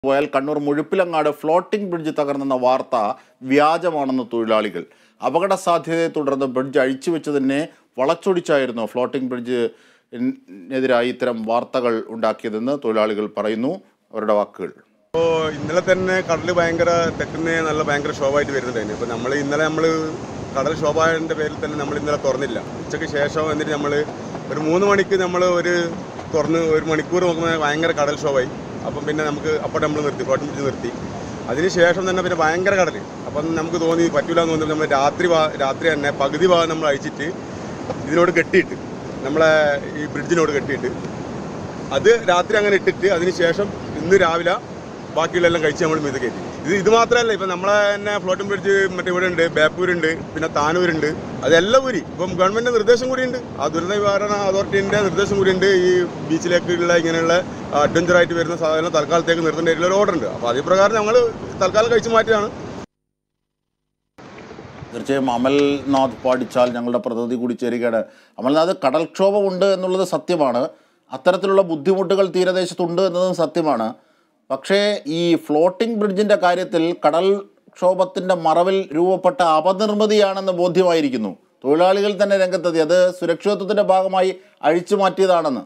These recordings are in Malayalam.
പോയാൽ കണ്ണൂർ മുഴുപ്പിലങ്ങാട് ഫ്ലോട്ടിംഗ് ബ്രിഡ്ജ് തകർന്നെന്ന വാർത്ത വ്യാജമാണെന്ന് തൊഴിലാളികൾ അപകട സാധ്യതയെ തുടർന്ന് ബ്രിഡ്ജ് അഴിച്ചുവെച്ചതിനെ വളച്ചൊടിച്ചായിരുന്നു ഫ്ലോട്ടിംഗ് ബ്രിഡ്ജിനെതിരായി ഇത്തരം വാർത്തകൾ ഉണ്ടാക്കിയതെന്ന് തൊഴിലാളികൾ പറയുന്നു അവരുടെ വാക്കുകൾ ഇപ്പോൾ ഇന്നലെ തന്നെ കടൽ ഭയങ്കര തെക്കുന്ന നല്ല ഭയങ്കര ഷോവായിട്ട് വരുന്നുണ്ടായിരുന്നു അപ്പോൾ നമ്മൾ ഇന്നലെ നമ്മൾ കടൽ ഷോഭായതിൻ്റെ പേരിൽ തന്നെ നമ്മൾ ഇന്നലെ തുറന്നില്ല ഉച്ചയ്ക്ക് ശേഷം എന്നിട്ട് നമ്മൾ ഒരു മൂന്ന് മണിക്ക് നമ്മൾ ഒരു തുറന്ന് ഒരു മണിക്കൂർ നോക്കുമ്പോൾ ഭയങ്കര കടൽ ഷോവായി അപ്പം പിന്നെ നമുക്ക് അപ്പോൾ നമ്മൾ നിർത്തി ഫ്ലോട്ടിംഗ് ബ്രിഡ്ജ് നിർത്തി അതിന് ശേഷം തന്നെ പിന്നെ ഭയങ്കര കടൽ അപ്പം നമുക്ക് തോന്നി പറ്റൂല എന്ന് തോന്നി നമ്മൾ രാത്രി ഭാ- രാത്രി തന്നെ പകുതി ഭാഗം നമ്മൾ അഴിച്ചിട്ട് ഇതിനോട് കെട്ടിയിട്ട് നമ്മളെ ഈ ബ്രിഡ്ജിനോട് കെട്ടിയിട്ട് അത് രാത്രി അങ്ങനെ ഇട്ടിട്ട് അതിന് ശേഷം ഇന്ന് രാവിലെ ബാക്കിയുള്ളതെല്ലാം കഴിച്ച് നമ്മൾ ഇത് കയറ്റി ഇത് ഇത് മാത്രമല്ല ഇപ്പം നമ്മളെ തന്നെ ഫ്ലോട്ടിംഗ് ബ്രിഡ്ജ് മറ്റേ ഇവിടെ ഉണ്ട് ബേപ്പൂരുണ്ട് പിന്നെ താനൂരുണ്ട് അതെല്ലാം കൂടി ഇപ്പം ഗവൺമെൻറ് നിർദ്ദേശം കൂടിയുണ്ട് ആ ദുരന്ത നിവാരണ അതോറിറ്റിൻ്റെ നിർദ്ദേശം കൂടിയുണ്ട് ഈ ബീച്ചിലേക്കുള്ള ഇങ്ങനെയുള്ള അഡ്വഞ്ചർ ആയിട്ട് വരുന്ന സാധനം തൽക്കാലത്തേക്ക് നിർത്തേണ്ട ഒരു ഓർഡർ ഉണ്ട് അപ്പോൾ അതേ പ്രകാരം ഞങ്ങൾ തൽക്കാലം കഴിച്ച് മാറ്റിയതാണ് തീർച്ചയായും അമൽനാഥ് പാടിച്ചാൽ ഞങ്ങളുടെ പ്രതിനിധി കൂടി ചേരുകയാണ് അമൽനാഥ് കടൽക്ഷോഭമുണ്ട് എന്നുള്ളത് സത്യമാണ് അത്തരത്തിലുള്ള ബുദ്ധിമുട്ടുകൾ തീരദേശത്തുണ്ട് എന്നതും സത്യമാണ് പക്ഷേ ഈ ഫ്ലോട്ടിംഗ് ബ്രിഡ്ജിൻ്റെ കാര്യത്തിൽ കടൽക്ഷോഭത്തിൻ്റെ മറവിൽ രൂപപ്പെട്ട അപനിർമ്മിതിയാണെന്ന് ബോധ്യമായിരിക്കുന്നു തൊഴിലാളികൾ തന്നെ രംഗത്തെത്തി അത് സുരക്ഷിതത്വത്തിൻ്റെ ഭാഗമായി അഴിച്ചു മാറ്റിയതാണെന്ന്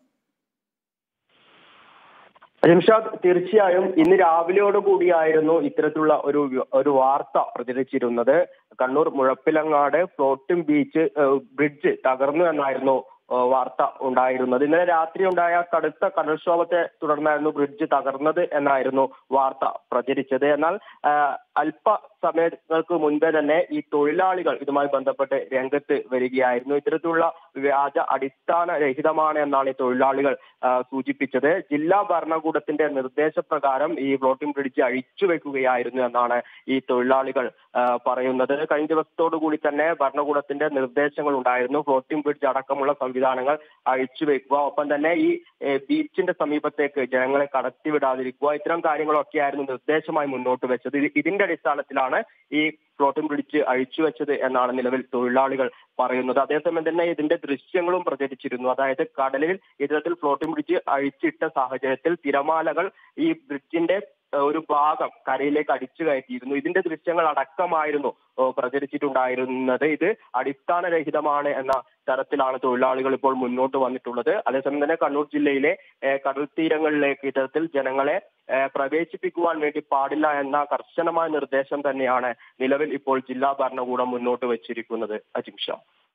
റിംഷാദ് തീർച്ചയായും ഇന്ന് രാവിലെയോട് കൂടിയായിരുന്നു ഇത്തരത്തിലുള്ള ഒരു ഒരു വാർത്ത പ്രചരിച്ചിരുന്നത് കണ്ണൂർ മുഴപ്പിലങ്ങാട് ഫ്ലോട്ടിംഗ് ബീച്ച് ഏഹ്, ബ്രിഡ്ജ് തകർന്നു എന്നായിരുന്നു ഏഹ്, വാർത്ത ഉണ്ടായിരുന്നത് ഇന്നലെ രാത്രി ഉണ്ടായ കടുത്ത കടൽക്ഷോഭത്തെ തുടർന്നായിരുന്നു ബ്രിഡ്ജ് തകർന്നത് എന്നായിരുന്നു വാർത്ത പ്രചരിച്ചത് എന്നാൽ ആഹ്, അല്പ സമയങ്ങൾക്ക് മുൻപേ തന്നെ ഈ തൊഴിലാളികൾ ഇതുമായി ബന്ധപ്പെട്ട് രംഗത്ത് വരികയായിരുന്നു ഇത്തരത്തിലുള്ള വ്യാജ അടിസ്ഥാനരഹിതമാണ് എന്നാണ് ഈ തൊഴിലാളികൾ ആ, സൂചിപ്പിച്ചത് ജില്ലാ ഭരണകൂടത്തിന്റെ നിർദ്ദേശപ്രകാരം ഈ ഫ്ലോട്ടിംഗ് ബ്രിഡ്ജ് അഴിച്ചു വെക്കുകയായിരുന്നു എന്നാണ് ഈ തൊഴിലാളികൾ ആ, പറയുന്നത് കഴിഞ്ഞ ദിവസത്തോടു കൂടി തന്നെ ഭരണകൂടത്തിന്റെ നിർദ്ദേശങ്ങൾ ഉണ്ടായിരുന്നു ഫ്ലോട്ടിംഗ് ബ്രിഡ്ജ് അടക്കമുള്ള സംവിധാനങ്ങൾ അഴിച്ചു വെക്കുക ഒപ്പം തന്നെ ഈ ഏ, ബീച്ചിന്റെ സമീപത്തേക്ക് ജനങ്ങളെ കടത്തിവിടാതിരിക്കുക ഇത്തരം കാര്യങ്ങളൊക്കെയായിരുന്നു നിർദ്ദേശമായി മുന്നോട്ട് വെച്ചത് ഇത് ഇതിന്റെ അടിസ്ഥാനത്തിലാണ് ഈ ഫ്ലോട്ടിംഗ് ബ്രിഡ്ജ് അഴിച്ചു വെച്ചത് എന്നാണ് നിലവിൽ തൊഴിലാളികൾ പറയുന്നത് അതേസമയം തന്നെ ഇതിന്റെ ദൃശ്യങ്ങളും പ്രചരിച്ചിരുന്നു അതായത് കടലിൽ ഇത്തരത്തിൽ ഫ്ലോട്ടിംഗ് ബ്രിഡ്ജ് അഴിച്ചിട്ട സാഹചര്യത്തിൽ തിരമാലകൾ ഈ ബ്രിഡ്ജിന്റെ ഏഹ്, ഒരു ഭാഗം കരയിലേക്ക് അടിച്ചു കയറ്റിയിരുന്നു ഇതിന്റെ ദൃശ്യങ്ങൾ അടക്കമായിരുന്നു ഏഹ്, പ്രചരിച്ചിട്ടുണ്ടായിരുന്നത് ഇത് അടിസ്ഥാനരഹിതമാണ് എന്ന തരത്തിലാണ് തൊഴിലാളികൾ ഇപ്പോൾ മുന്നോട്ട് വന്നിട്ടുള്ളത് അതേസമയം തന്നെ കണ്ണൂർ ജില്ലയിലെ ഏഹ്, കടൽ തീരങ്ങളിലേക്ക് ഇത്തരത്തിൽ ജനങ്ങളെ ഏഹ്, പ്രവേശിപ്പിക്കുവാൻ വേണ്ടി പാടില്ല എന്ന കർശനമായ നിർദ്ദേശം തന്നെയാണ് നിലവിൽ ഇപ്പോൾ ജില്ലാ ഭരണകൂടം മുന്നോട്ട് വെച്ചിരിക്കുന്നത് അജിംഷ